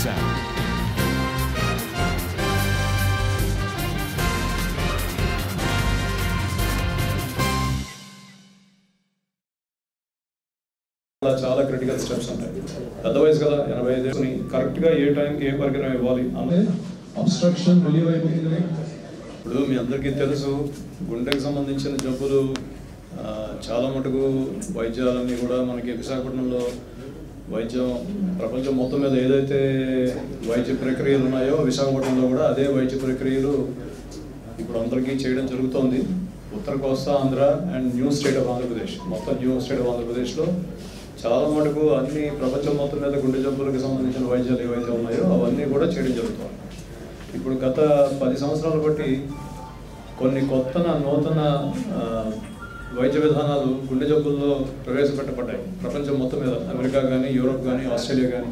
sound. అలా చాలా critical steps ఉంటాయి పెద్ద వయసు కదా ఎనభై ఐదు కరెక్ట్ గా ఏ టైంకి ఏ పరికరం ఇవ్వాలి అన్నది అబ్స్ట్రక్షన్ రిలీవ్ అయిపోతుంది ఇప్పుడు మీ అందరికీ తెలుసు గుండెకి సంబంధించిన జబ్బులు ఆ, చాలా మటుకు వైద్యాలన్నీ కూడా మనకి విశాఖపట్నంలో వైద్యం ప్రపంచం మొత్తం మీద ఏదైతే వైద్య ప్రక్రియలు ఉన్నాయో విశాఖపట్నంలో కూడా అదే వైద్య ప్రక్రియలు ఇప్పుడు అందరికీ చేయడం జరుగుతోంది ఉత్తర కోస్తా Andhra and new state of Andhra Pradesh మొత్తం న్యూ స్టేట్ ఆఫ్ ఆంధ్రప్రదేశ్లో చాలా మటుకు అన్ని ప్రపంచం మొత్తం మీద గుండె జబ్బులకు సంబంధించిన వైద్యాలు ఏవైతే ఉన్నాయో అవన్నీ కూడా చేయడం జరుగుతుంది ఇప్పుడు గత పది సంవత్సరాలు బట్టి కొన్ని కొత్త నూతన ఆ, వైద్య విధానాలు గుండె జబ్బుల్లో ప్రవేశపెట్టబడ్డాయి ప్రపంచం మొత్తం మీద అమెరికా కానీ యూరోప్ కానీ ఆస్ట్రేలియా కానీ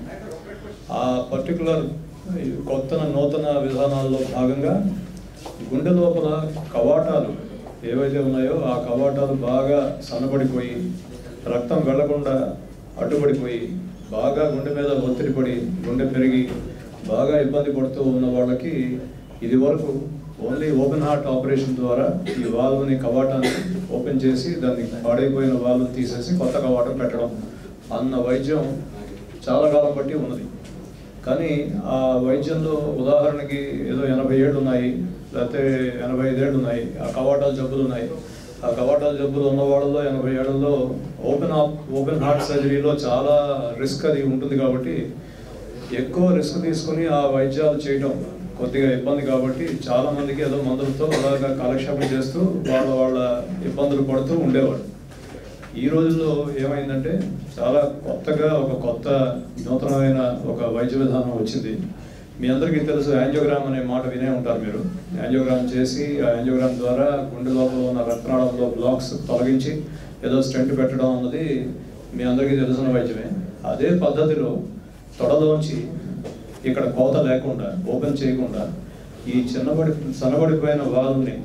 ఆ పర్టికులర్ కొత్త నూతన విధానాల్లో భాగంగా గుండె లోపల కవాటాలు ఏవైతే ఉన్నాయో ఆ కవాటాలు బాగా సన్నబడిపోయి రక్తం వెళ్లకుండా అడ్డుపడిపోయి బాగా గుండె మీద ఒత్తిడి పడి గుండె పెరిగి బాగా ఇబ్బంది పడుతూ ఉన్న వాళ్ళకి ఇది వరకు ఓన్లీ ఓపెన్ హార్ట్ ఆపరేషన్ ద్వారా ఈ వాల్వ్ని కవాటాన్ని ఓపెన్ చేసి దాన్ని పాడైపోయిన వాల్వ్ తీసేసి కొత్త కవాటం పెట్టడం అన్న వైద్యం చాలా కాలం బట్టి ఉన్నది కానీ ఆ వైద్యంలో ఉదాహరణకి ఏదో ఎనభై ఏళ్ళు ఉన్నాయి లేకపోతే ఎనభై ఐదేళ్ళు ఉన్నాయి ఆ కవాటాల జబ్బులు ఉన్నాయి ఆ కవాటాల జబ్బులు ఉన్న వాళ్ళలో ఎనభై ఏళ్ళలో ఓపెన్ ఆప్ ఓపెన్ హార్ట్ సర్జరీలో చాలా రిస్క్ అది ఉంటుంది కాబట్టి ఎక్కువ రిస్క్ తీసుకుని ఆ వైద్యాలు చేయడం కొద్దిగా ఇబ్బంది కాబట్టి చాలా మందికి ఏదో మందులతో అలాగా కాలక్షేపం చేస్తూ వాళ్ళ వాళ్ళ ఇబ్బందులు పడుతూ ఉండేవాడు ఈ రోజుల్లో ఏమైందంటే చాలా కొత్తగా ఒక కొత్త నూతనమైన ఒక వైద్య విధానం వచ్చింది మీ అందరికీ తెలుసు యాంజియోగ్రామ్ అనే మాట వినే ఉంటారు మీరు యాంజియోగ్రామ్ చేసి ఆ యాంజియోగ్రామ్ ద్వారా గుండె లోపల ఉన్న రక్తనాళంలో బ్లాక్స్ తొలగించి ఏదో స్టెంట్ పెట్టడం అన్నది మీ అందరికీ తెలిసిన వైద్యమే అదే పద్ధతిలో తొడలోంచి ఇక్కడ కోత లేకుండా ఓపెన్ చేయకుండా ఈ చిన్నబడి సన్నబడిపోయిన వాల్వ్ని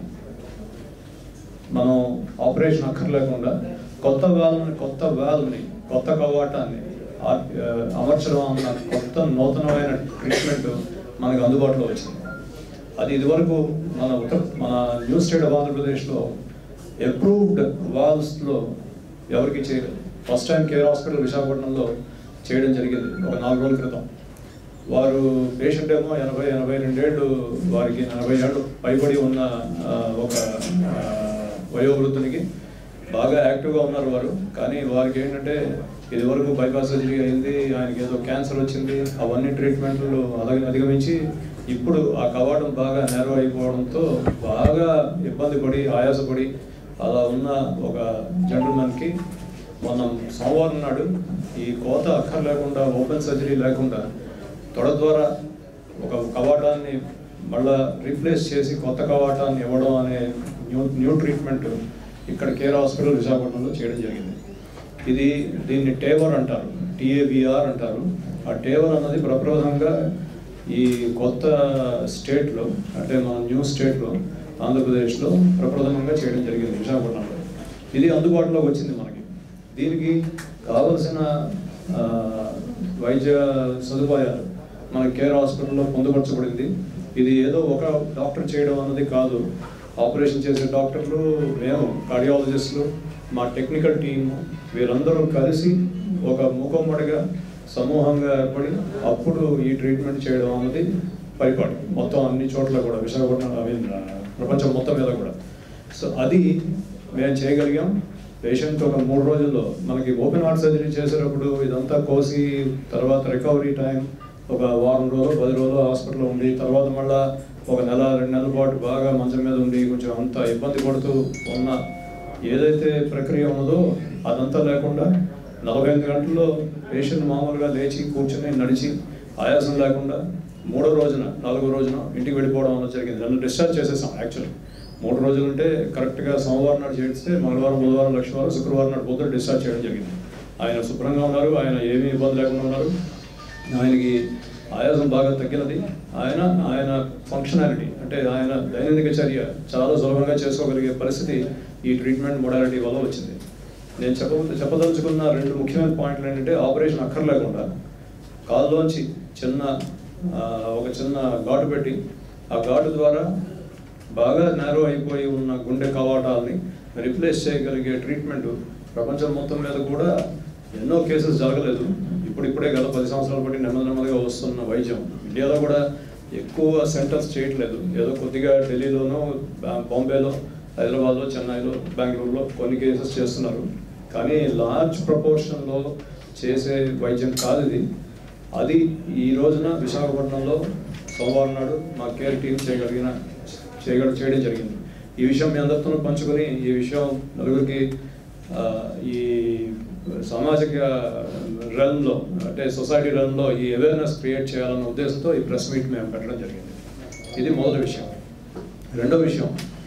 మనం ఆపరేషన్ అక్కర్లేకుండా కొత్త వాల్వ్ని కొత్త వాల్వ్ని కొత్త కవాటాన్ని ఆ- ఆ, అమర్చడం అన్న కొత్త నూతనమైన ట్రీట్మెంట్ మనకు అందుబాటులో వచ్చింది అది ఇదివరకు మన ఉత్తర మన న్యూ స్టేట్ ఆఫ్ ఆంధ్రప్రదేశ్లో అప్రూవ్డ్ వాల్వ్స్లో ఎవరికి చేయలేదు ఫస్ట్ టైం కేర్ హాస్పిటల్ విశాఖపట్నంలో చేయడం జరిగింది ఒక నాలుగు రోజుల క్రితం వారు పేషెంట్ ఏమో ఎనభై ఎనభై రెండేళ్ళు వారికి ఎనభై ఏళ్ళు పైబడి ఉన్న ఆ, ఒక ఆ, వయోవృద్ధునికి బాగా యాక్టివ్గా ఉన్నారు వారు కానీ వారికి ఏంటంటే ఇది వరకు బైపాస్ సర్జరీ అయింది ఆయనకి ఏదో క్యాన్సర్ వచ్చింది అవన్నీ ట్రీట్మెంట్లు అధ- అధిగమించి ఇప్పుడు ఆ కవాటం బాగా నేరవ అయిపోవడంతో బాగా ఇబ్బంది పడి ఆయాసపడి అలా ఉన్న ఒక జెంటల్మెన్కి మొన్న సోమవారం నాడు ఈ కోత అక్కర్ లేకుండా ఓపెన్ సర్జరీ లేకుండా తొడ ద్వారా ఒక కవాటాన్ని మళ్ళా రీప్లేస్ చేసి కొత్త కవాటాన్ని ఇవ్వడం అనే న్యూ న్యూ ట్రీట్మెంట్ ఇక్కడ కేర్ హాస్పిటల్ విశాఖపట్నంలో చేయడం జరిగింది ఇది దీన్ని టేవర్ అంటారు టిఏవిఆర్ అంటారు ఆ టేవర్ అన్నది ప్రప్రథంగా ఈ కొత్త స్టేట్లో అంటే మన న్యూ స్టేట్లో ఆంధ్రప్రదేశ్లో ప్రప్రథమంగా చేయడం జరిగింది విశాఖపట్నంలో ఇది అందుబాటులోకి వచ్చింది మనకి దీనికి కావలసిన ఆ, వైద్య సదుపాయాలు మన కేర్ హాస్పిటల్లో పొందుపరచబడింది ఇది ఏదో ఒక డాక్టర్ చేయడం అన్నది కాదు ఆపరేషన్ చేసే డాక్టర్లు మేము కార్డియాలజిస్టులు మా టెక్నికల్ టీము వీరందరూ కలిసి ఒక మూకమ్మడిగా సమూహంగా ఏర్పడి అప్పుడు ఈ ట్రీట్మెంట్ చేయడం అన్నది పరిపాటి మొత్తం అన్ని చోట్ల కూడా విశాఖపట్నం ఐ మీన్ ప్రపంచం మొత్తం మీద కూడా సో అది మేము చేయగలిగాం పేషెంట్ ఒక మూడు రోజుల్లో మనకి ఓపెన్ హార్ట్ సర్జరీ చేసేటప్పుడు ఇదంతా కోసి తర్వాత రికవరీ టైం ఒక వారం రోజులు పది రోజులు హాస్పిటల్లో ఉండి తర్వాత మళ్ళా ఒక నెల రెండు నెలల పాటు బాగా మంచం మీద ఉండి కొంచెం అంత ఇబ్బంది పడుతూ ఉన్న ఏదైతే ప్రక్రియ ఉన్నదో అదంతా లేకుండా నలభై ఎనిమిది గంటల్లో పేషెంట్ మామూలుగా లేచి కూర్చుని నడిచి ఆయాసం లేకుండా మూడో రోజున నాలుగో రోజున ఇంటికి వెళ్ళిపోవడం అన్నది జరిగింది నన్ను డిశ్చార్జ్ చేసేసాం యాక్చువల్లీ మూడు రోజులు ఉంటే కరెక్ట్గా సోమవారం నాడు చేస్తే మంగళవారం బుధవారం లక్ష్మీవారం శుక్రవారం నాడు పొద్దున డిశ్చార్జ్ చేయడం జరిగింది ఆయన శుభ్రంగా ఉన్నారు ఆయన ఏమీ ఇబ్బంది లేకుండా ఉన్నారు ఆయనకి ఆయాసం బాగా తగ్గినది ఆయన ఆయన ఫంక్షనాలిటీ అంటే ఆయన దైనందిక చర్య చాలా సులభంగా చేసుకోగలిగే పరిస్థితి ఈ ట్రీట్మెంట్ మొడాలిటీ వల్ల వచ్చింది నేను చెప్ప చెప్పదలుచుకున్న రెండు ముఖ్యమైన పాయింట్లు ఏంటంటే ఆపరేషన్ అక్కర్లేకుండా కాల్లోంచి చిన్న ఆ, ఒక చిన్న ఘాటు పెట్టి ఆ ఘాటు ద్వారా బాగా నేరో అయిపోయి ఉన్న గుండె కవాటాలని రిప్లేస్ చేయగలిగే ట్రీట్మెంట్ ప్రపంచం మొత్తం మీద కూడా ఎన్నో కేసెస్ జరగలేదు ఇప్పుడు ఇప్పుడే గత పది సంవత్సరాల బట్టి నెమ్మది నెమ్మదిగా వస్తున్న వైద్యం ఇండియాలో కూడా ఎక్కువ సెంటర్స్ చేయట్లేదు ఏదో కొద్దిగా ఢిల్లీలోనో బా- బాంబేలో హైదరాబాద్లో చెన్నైలో బెంగళూరులో కొన్ని కేసెస్ చేస్తున్నారు కానీ లార్జ్ ప్రపోర్షన్లో చేసే వైద్యం కాదు ఇది అది ఈ రోజున విశాఖపట్నంలో సోమవారం నాడు మా కేర్ టీం చేయగలిగిన చేయగల చేయడం జరిగింది ఈ విషయం మీ అందరితో పంచుకొని ఈ విషయం నలుగురికి ఆ, ఈ సామాజిక రన్లో అంటే సొసైటీ రన్లో ఈ అవేర్నెస్ క్రియేట్ చేయాలన్న ఉద్దేశంతో ఈ ప్రెస్ మీట్ మేము పెట్టడం జరిగింది ఇది మొదటి విషయం రెండో విషయం